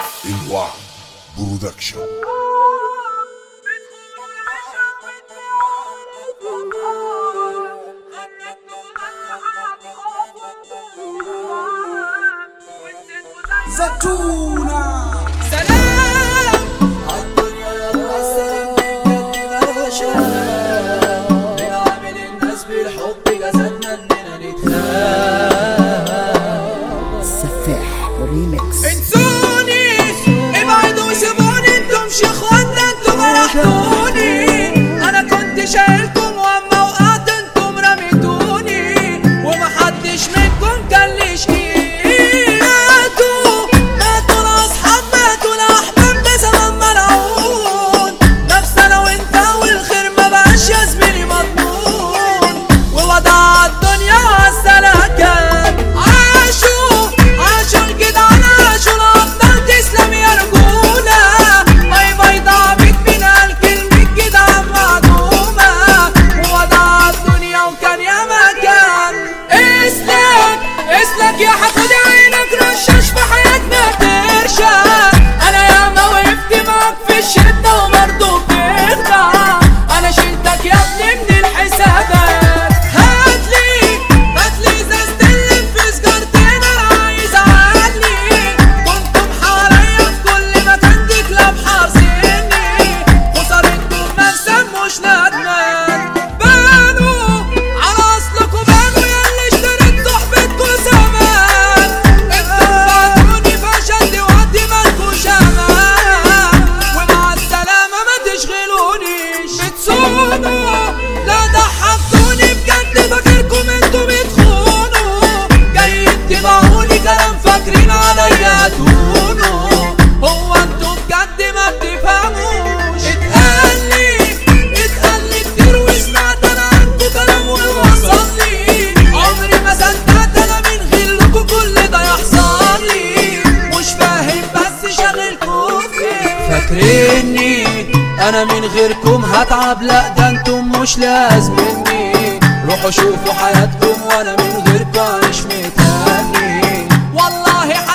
الوعد برودكشن زتونة سلام عالدنيا يلا السلام بجد باشا بنعمل الناس بالحب جسدنا اننا نتخان سفاح ريميكس انسوني ابعدوا وسيبوني انتم مش اخواتنا انتم رحتوني انا كنت شايلكم واما وقعت انتم رميتوني ومحدش منكم كان لي شقيق ماتوا ماتوا الاصحاب ماتوا الاحباب بسبب ملعون نفس انا وانت والخير ما بقاش يا زميلي مضمون ووضع الدنيا عالسلكات عاشوا عاشوا الجدعان عاشوا الابطال تسلم يا رجوله باي باي ضعبت من الكلمة جدعان معدومة ووضع الدنيا وكان يا مكان اسلك اسلك يا حقود عينك رشاش في حياتنا ترشا انا يا ما وقفت معاك في الشدة وبرضه بتخدع انا شلتك يا ابني من الحسابات هاتلي هاتلي ازازة اللي في سجارتين انا عايز اعلي كنتم حواليا في كل مكان دي كلاب حارسيني خسارتكم ما نسموش ندمان بانوا على اصلكم بانوا ياللي اشتريت صحبتكم زمان انتوا بعتوني فشلت وقتي مالكوش امان ومع السلامة ما تشغلونيش بتصونوا لا ضحكتوني بجد فاكركم انتوا بتخونوا جايين تبيعوني كلام فاكرين عليا تونوا هو انتوا بجد ما بتفهموش اتقالي اتقالي كتير وسمعت انا عنكوا كلام ووصل لي عمري ما صدقت انا من غيركوا كل ده يحصل لي مش فاهم بس شاغلكوا فين فاكريني انا من غيركم هتعب لا ده انتم مش لازمني روحوا شوفوا حياتكم وانا من غيركم عايش متاني والله